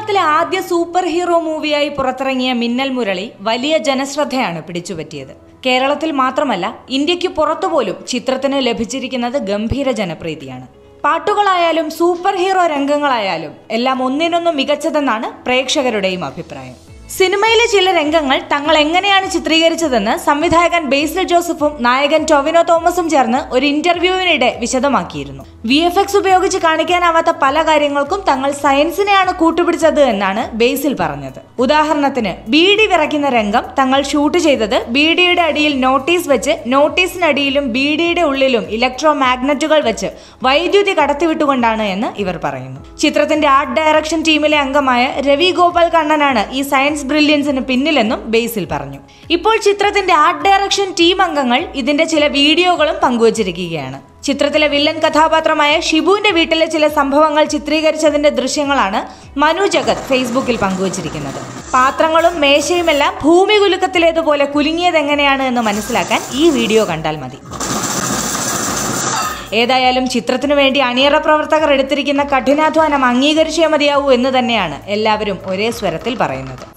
കേരളത്തിലെ ആദ്യ super hero മൂവിയായി പുറത്തിറങ്ങിയ മിന്നൽ മുരളി വലിയ ജനശ്രദ്ധയാണ് പിടിച്ചുപറ്റിയത് കേരളത്തിൽ മാത്രമല്ല ഇന്ത്യക്ക് പുറത്തുപോലും ചിത്രത്തിന് ലഭിച്ചിരിക്കുന്നത് ഗംഭീര ജനപ്രീതിയാണ് പാട്ടുകളായാലും സൂപ്പർ ഹീറോ രംഗങ്ങളായാലും എല്ലാം ഒന്നിനൊന്ന് മികച്ചതെന്നാണ് പ്രേക്ഷകരുടെയും അഭിപ്രായം സിനിമയിലെ ചില രംഗങ്ങൾ തങ്ങൾ എങ്ങനെയാണ് ചിത്രീകരിച്ചതെന്ന് സംവിധായകൻ ബേസിൽ ജോസഫും നായകൻ ടൊവിനോ തോമസും ചേർന്ന് ഒരു ഇന്റർവ്യൂവിനിടെ വിശദമാക്കിയിരുന്നു വി എഫ് എക്സ് ഉപയോഗിച്ച് കാണിക്കാനാവാത്ത പല കാര്യങ്ങൾക്കും തങ്ങൾ സയൻസിനെയാണ് കൂട്ടുപിടിച്ചത് എന്നാണ് ബേസിൽ പറഞ്ഞത് ഉദാഹരണത്തിന് ബീഡി വിറയ്ക്കുന്ന രംഗം തങ്ങൾ ഷൂട്ട് ചെയ്തത് ബീഡിയുടെ അടിയിൽ നോട്ടീസ് വെച്ച് നോട്ടീസിനടിയിലും ബീഡിയുടെ ഉള്ളിലും ഇലക്ട്രോ മാഗ്നറ്റുകൾ വെച്ച് വൈദ്യുതി കടത്തിവിട്ടുകൊണ്ടാണ് എന്ന് ഇവർ പറയുന്നു ചിത്രത്തിന്റെ ആർട്ട് ഡയറക്ഷൻ ടീമിലെ അംഗമായ രവി ഗോപാൽ കണ്ണനാണ് ഈ സയൻസ് ബ്രില്യൻസിന് പിന്നിലെന്നും ബേസിൽ പറഞ്ഞു ഇപ്പോൾ ചിത്രത്തിന്റെ ആർട്ട് ഡയറക്ഷൻ ടീം അംഗങ്ങൾ ഇതിന്റെ ചില വീഡിയോകളും പങ്കുവച്ചിരിക്കുകയാണ് ചിത്രത്തിലെ വില്ലൻ കഥാപാത്രമായ ഷിബുവിന്റെ വീട്ടിലെ ചില സംഭവങ്ങൾ ചിത്രീകരിച്ചതിന്റെ ദൃശ്യങ്ങളാണ് മനു ജഗത് ഫേസ്ബുക്കിൽ പങ്കുവച്ചിരിക്കുന്നത് പാത്രങ്ങളും മേശയുമെല്ലാം ഭൂമി കുലുക്കത്തിലേതുപോലെ കുലുങ്ങിയത് എങ്ങനെയാണ് എന്ന് മനസ്സിലാക്കാൻ ഈ വീഡിയോ കണ്ടാൽ മതി ഏതായാലും ചിത്രത്തിനു വേണ്ടി അണിയറ പ്രവർത്തകർ എടുത്തിരിക്കുന്ന കഠിനാധ്വാനം അംഗീകരിച്ചേ മതിയാവൂ എന്ന് തന്നെയാണ് എല്ലാവരും ഒരേ സ്വരത്തിൽ പറയുന്നത്